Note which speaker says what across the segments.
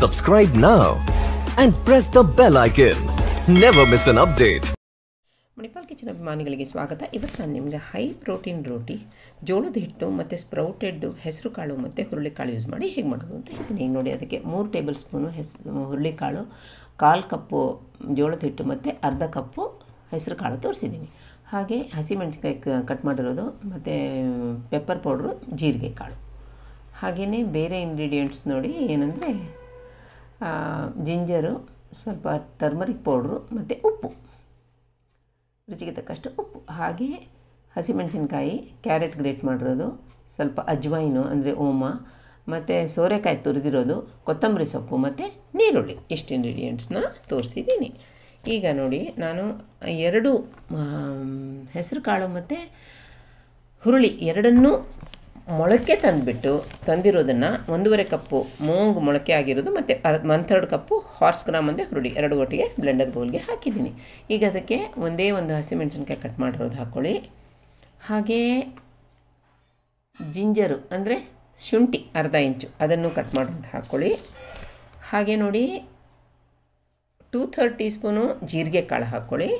Speaker 1: Subscribe now and press the bell icon. Never miss an update.
Speaker 2: Manipal kitchen ಅಭಿಮಾನಿಗಳಿಗೆ ಸ್ವಾಗತ ಇವತ್ತು ನಾನು ನಿಮಗೆ ಹೈ ಪ್ರೋಟೀನ್ ರೋಟಿ ಜೋಳದ ಹಿಟ್ಟು ಮತ್ತು ಸ್ಪ್ರೌಟೆಡ್ಡು ಹೆಸರು ಕಾಳು ಮತ್ತು ಹುರುಳಿಕಾಳು ಯೂಸ್ ಮಾಡಿ ಹೇಗೆ ಮಾಡೋದು ಅಂತ ಹೇಳ್ತೀನಿ ಈಗ ನೋಡಿ ಅದಕ್ಕೆ ಮೂರು ಟೇಬಲ್ ಸ್ಪೂನು ಹೆಸ್ ಹುರುಳಿಕಾಳು ಕಾಲು ಕಪ್ಪು ಜೋಳದ ಹಿಟ್ಟು ಮತ್ತು ಅರ್ಧ ಕಪ್ಪು ಹೆಸರು ಕಾಳು ತೋರಿಸಿದ್ದೀನಿ ಹಾಗೆ ಹಸಿಮೆಣಸಿನ್ಕಾಯಿ ಕಟ್ ಮಾಡಿರೋದು ಮತ್ತು ಪೆಪ್ಪರ್ ಪೌಡ್ರು ಜೀರಿಗೆ ಕಾಳು ಹಾಗೆಯೇ ಬೇರೆ ಇಂಗ್ರೀಡಿಯೆಂಟ್ಸ್ ನೋಡಿ ಏನಂದರೆ ಜಿಂಜರು ಸ್ವಲ್ಪ ಟರ್ಮರಿಕ್ ಪೌಡ್ರು ಮತ್ತು ಉಪ್ಪು ರುಚಿಗೆ ತಕ್ಕಷ್ಟು ಉಪ್ಪು ಹಾಗೆ ಹಸಿಮೆಣಸಿನ್ಕಾಯಿ ಕ್ಯಾರೆಟ್ ಗ್ರೇಟ್ ಮಾಡಿರೋದು ಸ್ವಲ್ಪ ಅಜ್ವೈನು ಅಂದರೆ ಓಮ ಮತ್ತು ಸೋರೆಕಾಯಿ ತುರಿದಿರೋದು ಕೊತ್ತಂಬರಿ ಸೊಪ್ಪು ಮತ್ತು ನೀರುಳ್ಳಿ ಇಷ್ಟು ಇಂಗ್ರೀಡಿಯೆಂಟ್ಸ್ನ ತೋರಿಸಿದ್ದೀನಿ ಈಗ ನೋಡಿ ನಾನು ಎರಡು ಹೆಸರು ಕಾಳು ಮತ್ತು ಹುರುಳಿ ಎರಡನ್ನೂ ಮೊಳಕೆ ತಂದುಬಿಟ್ಟು ತಂದಿರೋದನ್ನು ಒಂದೂವರೆ ಕಪ್ಪು ಮೂಂಗ್ ಮೊಳಕೆ ಆಗಿರೋದು ಮತ್ತು ಅರ್ಧ one third cup horse gram ಅಂದರೆ ಹುರುಳಿ ಎರಡು ಒಟ್ಟಿಗೆ ಬ್ಲೆಂಡರ್ ಬೌಲ್ಗೆ ಹಾಕಿದ್ದೀನಿ ಈಗ ಅದಕ್ಕೆ ಒಂದೇ ಒಂದು ಹಸಿಮೆಣಸಿನ್ಕಾಯಿ ಕಟ್ ಮಾಡಿರೋದು ಹಾಕ್ಕೊಳ್ಳಿ ಹಾಗೆಯೇ ಜಿಂಜರು ಅಂದರೆ ಶುಂಠಿ ಅರ್ಧ ಇಂಚು ಅದನ್ನು ಕಟ್ ಮಾಡೋದು ಹಾಕ್ಕೊಳ್ಳಿ ಹಾಗೆ ನೋಡಿ ಟೂ ಥರ್ಡ್ ಟೀ ಸ್ಪೂನು ಜೀರಿಗೆ ಕಾಳು ಹಾಕ್ಕೊಳ್ಳಿ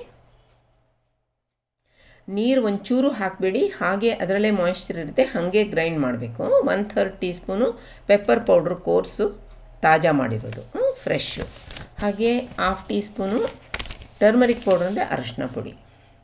Speaker 2: ನೀರು ಒಂಚೂರು ಹಾಕಬೇಡಿ ಹಾಗೆ ಅದರಲ್ಲೇ ಮಾಯಿಶ್ಚರ್ ಇರುತ್ತೆ ಹಾಗೆ ಗ್ರೈಂಡ್ ಮಾಡಬೇಕು one third tea spoon pepper powder coarse ತಾಜಾ ಮಾಡಿರೋದು ಫ್ರೆಶ್ಶು ಹಾಗೆ half tea spoon turmeric powder ಅಂದರೆ ಅರಶಿನ ಪುಡಿ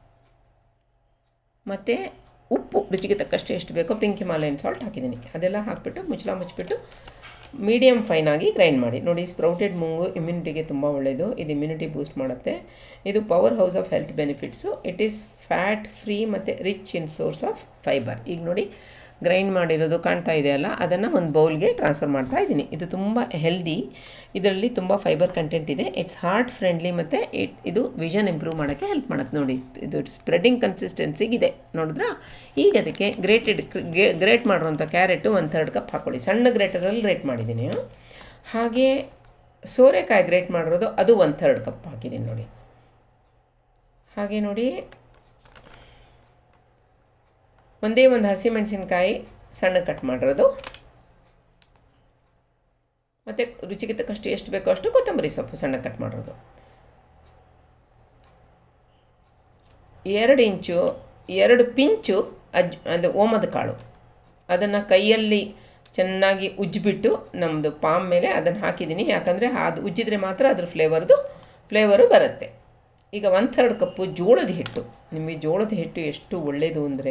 Speaker 2: ಮತ್ತು ಉಪ್ಪು ರುಚಿಗೆ ತಕ್ಕಷ್ಟು ಎಷ್ಟು ಬೇಕೋ ಪಿಂಕ್ ಹಿಮಾಲಯನ್ ಸಾಲ್ಟ್ ಹಾಕಿದ್ದೀನಿ ಅದೆಲ್ಲ ಹಾಕಿಬಿಟ್ಟು ಮುಚ್ಚಳ ಮುಚ್ಚಿಬಿಟ್ಟು ಮೀಡಿಯಮ್ ಫೈನಾಗಿ ಗ್ರೈಂಡ್ ಮಾಡಿ ನೋಡಿ ಸ್ಪ್ರೌಟೆಡ್ ಮೂಂಗು ಇಮ್ಯುನಿಟಿಗೆ ತುಂಬ ಒಳ್ಳೆಯದು ಇದು ಇಮ್ಯುನಿಟಿ ಬೂಸ್ಟ್ ಮಾಡುತ್ತೆ ಇದು power house of health benefits it is fat free ಮತ್ತು rich in source of fibre ಈಗ ನೋಡಿ ಗ್ರೈಂಡ್ ಮಾಡಿರೋದು ಕಾಣ್ತಾ ಇದೆಯಲ್ಲ ಅದನ್ನು ಒಂದು ಬೌಲ್ಗೆ ಟ್ರಾನ್ಸ್ಫರ್ ಮಾಡ್ತಾ ಇದ್ದೀನಿ ಇದು ತುಂಬ ಹೆಲ್ದಿ ಇದರಲ್ಲಿ ತುಂಬ ಫೈಬರ್ ಕಂಟೆಂಟ್ ಇದೆ ಇಟ್ಸ್ ಹಾರ್ಟ್ ಫ್ರೆಂಡ್ಲಿ ಮತ್ತು ಇಟ್ ಇದು ವಿಷನ್ ಇಂಪ್ರೂವ್ ಮಾಡೋಕ್ಕೆ ಹೆಲ್ಪ್ ಮಾಡುತ್ತೆ ನೋಡಿ ಇದು ಸ್ಪ್ರೆಡಿಂಗ್ ಕನ್ಸಿಸ್ಟೆನ್ಸಿಗಿದೆ ನೋಡಿದ್ರಾ ಈಗ ಅದಕ್ಕೆ ಗ್ರೇಟೆಡ್ ಗ್ರೇಟ್ ಮಾಡಿರೋಂಥ ಕ್ಯಾರೆಟು ಒಂದು ಥರ್ಡ್ ಕಪ್ ಹಾಕ್ಕೊಳ್ಳಿ ಸಣ್ಣ ಗ್ರೇಟರಲ್ಲಿ ಗ್ರೇಟ್ ಮಾಡಿದ್ದೀನಿ ಹಾಗೆ ಸೋರೆಕಾಯಿ ಗ್ರೇಟ್ ಮಾಡಿರೋದು ಅದು ಒಂದು ಥರ್ಡ್ ಕಪ್ ಹಾಕಿದ್ದೀನಿ ನೋಡಿ ಹಾಗೆ ನೋಡಿ ಒಂದೇ ಒಂದು ಹಸಿಮೆಣಸಿನ್ಕಾಯಿ ಸಣ್ಣ ಕಟ್ ಮಾಡಿರೋದು ಮತ್ತು ರುಚಿಗೆ ತಕ್ಕಷ್ಟು ಎಷ್ಟು ಬೇಕೋ ಅಷ್ಟು ಕೊತ್ತಂಬರಿ ಸೊಪ್ಪು ಸಣ್ಣ ಕಟ್ ಮಾಡಿರೋದು ಎರಡು ಇಂಚು ಎರಡು ಪಿಂಚು ಅಜ್ ಅದು ಓಮದ ಕಾಳು ಅದನ್ನು ಕೈಯಲ್ಲಿ ಚೆನ್ನಾಗಿ ಉಜ್ಜಿಬಿಟ್ಟು ನಮ್ಮದು ಪಾಮ್ ಮೇಲೆ ಅದನ್ನು ಹಾಕಿದ್ದೀನಿ ಯಾಕಂದರೆ ಅದು ಉಜ್ಜಿದ್ರೆ ಮಾತ್ರ ಅದ್ರ ಫ್ಲೇವರ್ದು ಫ್ಲೇವರು ಬರುತ್ತೆ ಈಗ ಒನ್ ಥರ್ಡ್ ಕಪ್ಪು ಜೋಳದ ಹಿಟ್ಟು ನಿಮಗೆ ಜೋಳದ ಹಿಟ್ಟು ಎಷ್ಟು ಒಳ್ಳೆಯದು ಅಂದರೆ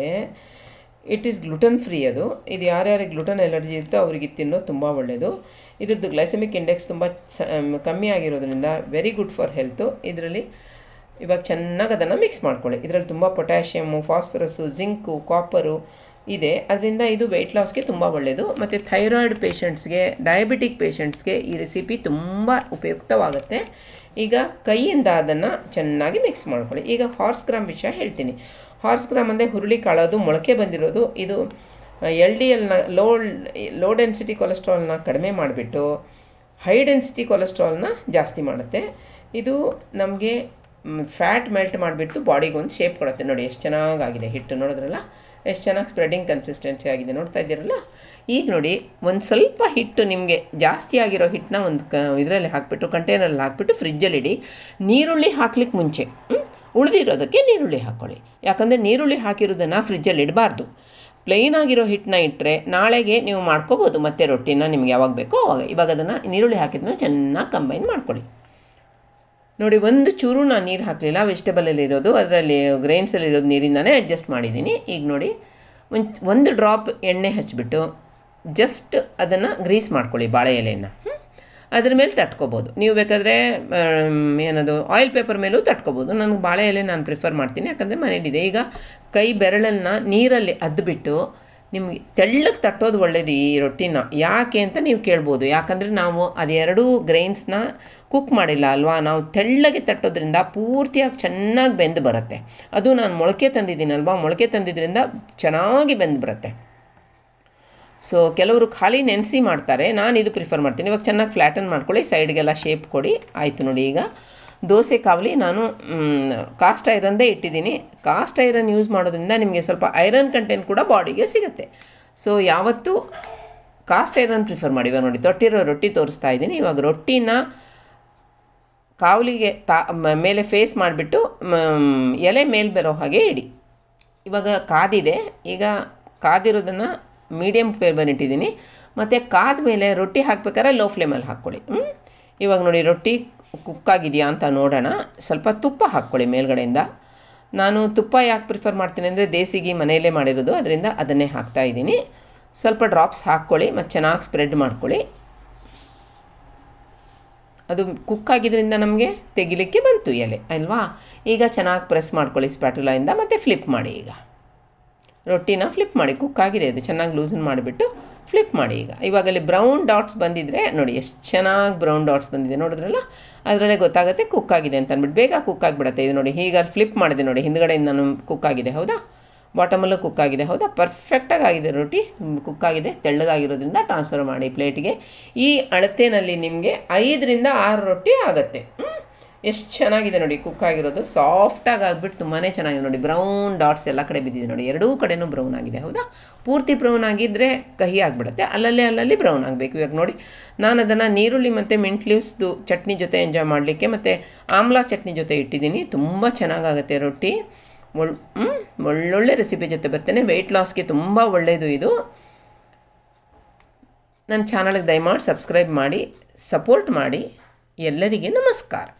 Speaker 2: ಇಟ್ ಈಸ್ ಗ್ಲುಟನ್ ಫ್ರೀ ಅದು ಇದು ಯಾರ್ಯಾರಿಗೆ ಗ್ಲುಟನ್ ಎಲರ್ಜಿ ಇರುತ್ತೋ ಅವರಿಗೆ ತಿನ್ನೋದು ತುಂಬ ಒಳ್ಳೆಯದು ಇದ್ರದ್ದು ಗ್ಲೈಸಮಿಕ್ ಇಂಡೆಕ್ಸ್ ತುಂಬ ಚ ಕಮ್ಮಿ ಆಗಿರೋದ್ರಿಂದ ವೆರಿ ಗುಡ್ ಫಾರ್ ಹೆಲ್ತು ಇದರಲ್ಲಿ ಇವಾಗ ಚೆನ್ನಾಗಿ ಅದನ್ನು ಮಿಕ್ಸ್ ಮಾಡ್ಕೊಳ್ಳಿ ಇದರಲ್ಲಿ ತುಂಬ ಪೊಟ್ಯಾಷಿಯಮ್ಮು ಫಾಸ್ಫರಸ್ಸು ಜಿಂಕು ಕಾಪರು ಇದೆ ಅದರಿಂದ ಇದು ವೆಯ್ಟ್ ಲಾಸ್ಗೆ ತುಂಬ ಒಳ್ಳೆಯದು ಮತ್ತು ಥೈರಾಯ್ಡ್ ಪೇಷಂಟ್ಸ್ಗೆ ಡಯಾಬಿಟಿಕ್ ಪೇಷಂಟ್ಸ್ಗೆ ಈ ರೆಸಿಪಿ ತುಂಬ ಉಪಯುಕ್ತವಾಗುತ್ತೆ ಈಗ ಕೈಯಿಂದ ಅದನ್ನು ಚೆನ್ನಾಗಿ ಮಿಕ್ಸ್ ಮಾಡ್ಕೊಳ್ಳಿ ಈಗ ಹಾರ್ಸ್ ಗ್ರಾಮ್ ವಿಷಯ ಹೇಳ್ತೀನಿ ಹಾರ್ಸ್ ಗ್ರಾಮ್ ಅಂದರೆ ಹುರುಳಿ ಕಾಳೋದು ಮೊಳಕೆ ಬಂದಿರೋದು ಇದು ಎಲ್ ಡಿ ಎಲ್ನ ಲೋ ಲೋ ಡೆನ್ಸಿಟಿ ಕೊಲೆಸ್ಟ್ರಾಲ್ನ ಕಡಿಮೆ ಮಾಡಿಬಿಟ್ಟು ಹೈ ಡೆನ್ಸಿಟಿ ಕೊಲೆಸ್ಟ್ರಾಲ್ನ ಜಾಸ್ತಿ ಮಾಡುತ್ತೆ ಇದು ನಮಗೆ ಫ್ಯಾಟ್ ಮೆಲ್ಟ್ ಮಾಡಿಬಿಟ್ಟು ಬಾಡಿಗೆ ಒಂದು ಶೇಪ್ ಕೊಡುತ್ತೆ ನೋಡಿ ಎಷ್ಟು ಚೆನ್ನಾಗಾಗಿದೆ ಹಿಟ್ಟು ನೋಡಿದ್ರಲ್ಲ ಎಷ್ಟು ಚೆನ್ನಾಗಿ ಸ್ಪ್ರೆಡಿಂಗ್ ಕನ್ಸಿಸ್ಟೆನ್ಸಿ ಆಗಿದೆ ನೋಡ್ತಾ ಇದ್ದೀರಲ್ಲ ಈಗ ನೋಡಿ ಒಂದು ಸ್ವಲ್ಪ ಹಿಟ್ಟು ನಿಮಗೆ ಜಾಸ್ತಿ ಆಗಿರೋ ಹಿಟ್ಟನ್ನ ಒಂದು ಕ ಇದರಲ್ಲಿ ಹಾಕಿಬಿಟ್ಟು ಕಂಟೈನರಲ್ಲಿ ಹಾಕಿಬಿಟ್ಟು ಫ್ರಿಜ್ಜಲ್ಲಿ ಇಡಿ ನೀರುಳ್ಳಿ ಹಾಕ್ಲಿಕ್ಕೆ ಮುಂಚೆ ಉಳಿದಿರೋದಕ್ಕೆ ನೀರುಳ್ಳಿ ಹಾಕ್ಕೊಳ್ಳಿ ಯಾಕಂದರೆ ನೀರುಳ್ಳಿ ಹಾಕಿರೋದನ್ನು ಫ್ರಿಜ್ಜಲ್ಲಿ ಇಡಬಾರ್ದು ಪ್ಲೈನ್ ಆಗಿರೋ ಹಿಟ್ಟನ್ನ ಇಟ್ಟರೆ ನಾಳೆಗೆ ನೀವು ಮಾಡ್ಕೋಬೋದು ಮತ್ತೆ ರೊಟ್ಟಿನ ನಿಮ್ಗೆ ಯಾವಾಗ ಬೇಕೋ ಅವಾಗ ಇವಾಗ ಅದನ್ನು ನೀರುಳ್ಳಿ ಹಾಕಿದ್ಮೇಲೆ ಚೆನ್ನಾಗಿ ಕಂಬೈನ್ ಮಾಡ್ಕೊಳ್ಳಿ ನೋಡಿ ಒಂದು ಚೂರು ನಾನು ನೀರು ಹಾಕಲಿಲ್ಲ ವೆಜಿಟೇಬಲಲ್ಲಿರೋದು ಅದರಲ್ಲಿ ಗ್ರೈನ್ಸಲ್ಲಿರೋದು ನೀರಿಂದನೇ ಅಡ್ಜಸ್ಟ್ ಮಾಡಿದ್ದೀನಿ ಈಗ ನೋಡಿ ಒಂದು ಒಂದು ಡ್ರಾಪ್ ಎಣ್ಣೆ ಹಚ್ಬಿಟ್ಟು ಜಸ್ಟ್ ಅದನ್ನು ಗ್ರೀಸ್ ಮಾಡ್ಕೊಳ್ಳಿ ಬಾಳೆ ಎಲೆಯನ್ನು ಅದ್ರ ಮೇಲೆ ತಟ್ಕೋಬೋದು ನೀವು ಬೇಕಾದರೆ ಏನದು ಆಯಿಲ್ ಪೇಪರ್ ಮೇಲೂ ತಟ್ಕೋಬೋದು ನನಗೆ ಬಾಳೆ ಎಲೆ ನಾನು ಪ್ರಿಫರ್ ಮಾಡ್ತೀನಿ ಯಾಕಂದರೆ ಮನೇಲಿದೆ ಈಗ ಕೈ ಬೆರಳನ್ನು ನೀರಲ್ಲಿ ಅದ್ಬಿಟ್ಟು ನಿಮಗೆ ತೆಳ್ಳಗೆ ತಟ್ಟೋದು ಒಳ್ಳೇದು ಈ ರೊಟ್ಟಿನ ಯಾಕೆ ಅಂತ ನೀವು ಕೇಳ್ಬೋದು ಯಾಕಂದರೆ ನಾವು ಅದೆರಡೂ ಗ್ರೈನ್ಸ್ನ ಕುಕ್ ಮಾಡಿಲ್ಲ ಅಲ್ವಾ ನಾವು ತೆಳ್ಳಗೆ ತಟ್ಟೋದ್ರಿಂದ ಪೂರ್ತಿಯಾಗಿ ಚೆನ್ನಾಗಿ ಬೆಂದು ಬರುತ್ತೆ ಅದು ನಾನು ಮೊಳಕೆ ತಂದಿದ್ದೀನಲ್ವಾ ಮೊಳಕೆ ತಂದಿದ್ದರಿಂದ ಚೆನ್ನಾಗಿ ಬೆಂದು ಬರುತ್ತೆ ಸೊ ಕೆಲವರು ಖಾಲಿ ನೆನೆಸಿ ಮಾಡ್ತಾರೆ ನಾನು ಇದು ಪ್ರಿಫರ್ ಮಾಡ್ತೀನಿ ಇವಾಗ ಚೆನ್ನಾಗಿ ಫ್ಲ್ಯಾಟನ್ ಮಾಡ್ಕೊಳ್ಳಿ ಸೈಡ್ಗೆಲ್ಲ ಶೇಪ್ ಕೊಡಿ ಆಯಿತು ನೋಡಿ ಈಗ ದೋಸೆ ಕಾವಲಿ ನಾನು ಕಾಸ್ಟ್ ಐರನ್ದೇ ಇಟ್ಟಿದ್ದೀನಿ ಕಾಸ್ಟ್ ಐರನ್ ಯೂಸ್ ಮಾಡೋದ್ರಿಂದ ನಿಮಗೆ ಸ್ವಲ್ಪ ಐರನ್ ಕಂಟೆಂಟ್ ಕೂಡ ಬಾಡಿಗೆ ಸಿಗುತ್ತೆ ಸೊ ಯಾವತ್ತೂ ಕಾಸ್ಟ್ ಐರನ್ ಪ್ರಿಫರ್ ಮಾಡಿ ಇವಾಗ ನೋಡಿ ತೊಟ್ಟಿರೋ ರೊಟ್ಟಿ ತೋರಿಸ್ತಾ ಇದ್ದೀನಿ ಇವಾಗ ರೊಟ್ಟಿನ ಕಾವಲಿಗೆ ತಾ ಮ- ಮೇಲೆ ಫೇಸ್ ಮಾಡಿಬಿಟ್ಟು ಎಲೆ ಮೇಲೆ ಬರೋ ಹಾಗೆ ಇಡಿ ಇವಾಗ ಕಾದಿದೆ ಈಗ ಕಾದಿರೋದನ್ನು ಮೀಡಿಯಮ್ ಫ್ಲೇಮಲ್ಲಿ ಇಟ್ಟಿದ್ದೀನಿ ಮತ್ತು ಕಾದ ಮೇಲೆ ರೊಟ್ಟಿ ಹಾಕ್ಬೇಕಾದ್ರೆ ಲೋ ಫ್ಲೇಮಲ್ಲಿ ಹಾಕ್ಕೊಳ್ಳಿ ಹ್ಮ್? ಇವಾಗ ನೋಡಿ ರೊಟ್ಟಿ ಕುಕ್ಕಾಗಿದೆಯಾ ಅಂತ ನೋಡೋಣ ಸ್ವಲ್ಪ ತುಪ್ಪ ಹಾಕ್ಕೊಳ್ಳಿ ಮೇಲ್ಗಡೆಯಿಂದ ನಾನು ತುಪ್ಪ ಯಾಕೆ ಪ್ರಿಫರ್ ಮಾಡ್ತೀನಿ ಅಂದರೆ ದೇಸಿಗಿ ಮನೆಯಲ್ಲೇ ಮಾಡಿರೋದು ಅದರಿಂದ ಅದನ್ನೇ ಹಾಕ್ತಾ ಇದ್ದೀನಿ ಸ್ವಲ್ಪ ಡ್ರಾಪ್ಸ್ ಹಾಕ್ಕೊಳ್ಳಿ ಮತ್ತು ಚೆನ್ನಾಗಿ ಸ್ಪ್ರೆಡ್ ಮಾಡ್ಕೊಳ್ಳಿ ಅದು ಕುಕ್ ಆಗಿದ್ರಿಂದ ನಮಗೆ ತೆಗಿಲಿಕ್ಕೆ ಬಂತು ಎಲೆ ಅಲ್ವಾ ಈಗ ಚೆನ್ನಾಗಿ ಪ್ರೆಸ್ ಮಾಡ್ಕೊಳ್ಳಿ ಸ್ಪ್ಯಾಟುಲಾಯಿಂದ ಮತ್ತು ಫ್ಲಿಪ್ ಮಾಡಿ ಈಗ ರೊಟ್ಟಿನ ಫ್ಲಿಪ್ ಮಾಡಿ ಕುಕ್ ಆಗಿದೆ ಇದು ಚೆನ್ನಾಗಿ ಲೂಸನ್ ಮಾಡಿಬಿಟ್ಟು ಫ್ಲಿಪ್ ಮಾಡಿ ಈಗ ಇವಾಗ ಅಲ್ಲಿ ಬ್ರೌನ್ ಡಾಟ್ಸ್ ಬಂದಿದ್ರೆ ನೋಡಿ ಎಷ್ಟು ಚೆನ್ನಾಗಿ ಬ್ರೌನ್ ಡಾಟ್ಸ್ ಬಂದಿದೆ ನೋಡಿದ್ರಲ್ಲ ಅದರಲ್ಲೇ ಗೊತ್ತಾಗುತ್ತೆ ಕುಕ್ ಆಗಿದೆ ಅಂತ ಅಂದ್ಬಿಟ್ಟು ಬೇಗ ಕುಕ್ ಆಗಿಬಿಡುತ್ತೆ ಇದು ನೋಡಿ ಹೀಗೆ ಫ್ಲಿಪ್ ಮಾಡಿದೆ ನೋಡಿ ಹಿಂದ್ಗಡೆಯಿಂದ ನಾನು ಕುಕ್ ಆಗಿದೆ ಹೌದಾ ಬಾಟಮಲ್ಲೂ ಕುಕ್ ಆಗಿದೆ ಹೌದಾ ಪರ್ಫೆಕ್ಟಾಗಿ ಆಗಿದೆ ರೊಟ್ಟಿ ಕುಕ್ ಆಗಿದೆ ತೆಳ್ಳಗಾಗಿರೋದ್ರಿಂದ ಟ್ರಾನ್ಸ್ಫರ್ ಮಾಡಿ ಪ್ಲೇಟಿಗೆ ಈ ಅಳತೆನಲ್ಲಿ ನಿಮಗೆ ಐದರಿಂದ ಆರು ರೊಟ್ಟಿ ಆಗುತ್ತೆ ಎಷ್ಟು ಚೆನ್ನಾಗಿದೆ ನೋಡಿ ಕುಕ್ ಆಗಿರೋದು ಸಾಫ್ಟಾಗಿ ಆಗಿಬಿಟ್ಟು ತುಂಬಾ ಚೆನ್ನಾಗಿದೆ ನೋಡಿ ಬ್ರೌನ್ ಡಾಟ್ಸ್ ಎಲ್ಲ ಕಡೆ ಬಿದ್ದಿದೆ ನೋಡಿ ಎರಡೂ ಕಡೆನೂ ಬ್ರೌನ್ ಆಗಿದೆ ಹೌದಾ ಪೂರ್ತಿ ಬ್ರೌನ್ ಆಗಿದ್ದರೆ ಕಹಿ ಆಗಿಬಿಡುತ್ತೆ ಅಲ್ಲಲ್ಲಿ ಅಲ್ಲಲ್ಲಿ ಬ್ರೌನ್ ಆಗಬೇಕು ಇವಾಗ ನೋಡಿ ನಾನು ಅದನ್ನು ನೀರುಳ್ಳಿ ಮತ್ತು ಮಿಂಟ್ ಲೀವ್ಸ್ದು ಚಟ್ನಿ ಜೊತೆ ಎಂಜಾಯ್ ಮಾಡಲಿಕ್ಕೆ ಮತ್ತು ಆಮ್ಲಾ ಚಟ್ನಿ ಜೊತೆ ಇಟ್ಟಿದ್ದೀನಿ ತುಂಬ ಚೆನ್ನಾಗಾಗುತ್ತೆ ರೊಟ್ಟಿ ಒಳ್ ಹ್ಮ್, ಒಳ್ಳೊಳ್ಳೆ ರೆಸಿಪಿ ಜೊತೆ ಬರ್ತೇನೆ ವೆಯ್ಟ್ ಲಾಸ್ಗೆ ತುಂಬ ಒಳ್ಳೆಯದು ಇದು ನನ್ನ ಚಾನಲ್ಗೆ ದಯಮಾಡಿ ಸಬ್ಸ್ಕ್ರೈಬ್ ಮಾಡಿ ಸಪೋರ್ಟ್ ಮಾಡಿ ಎಲ್ಲರಿಗೆ ನಮಸ್ಕಾರ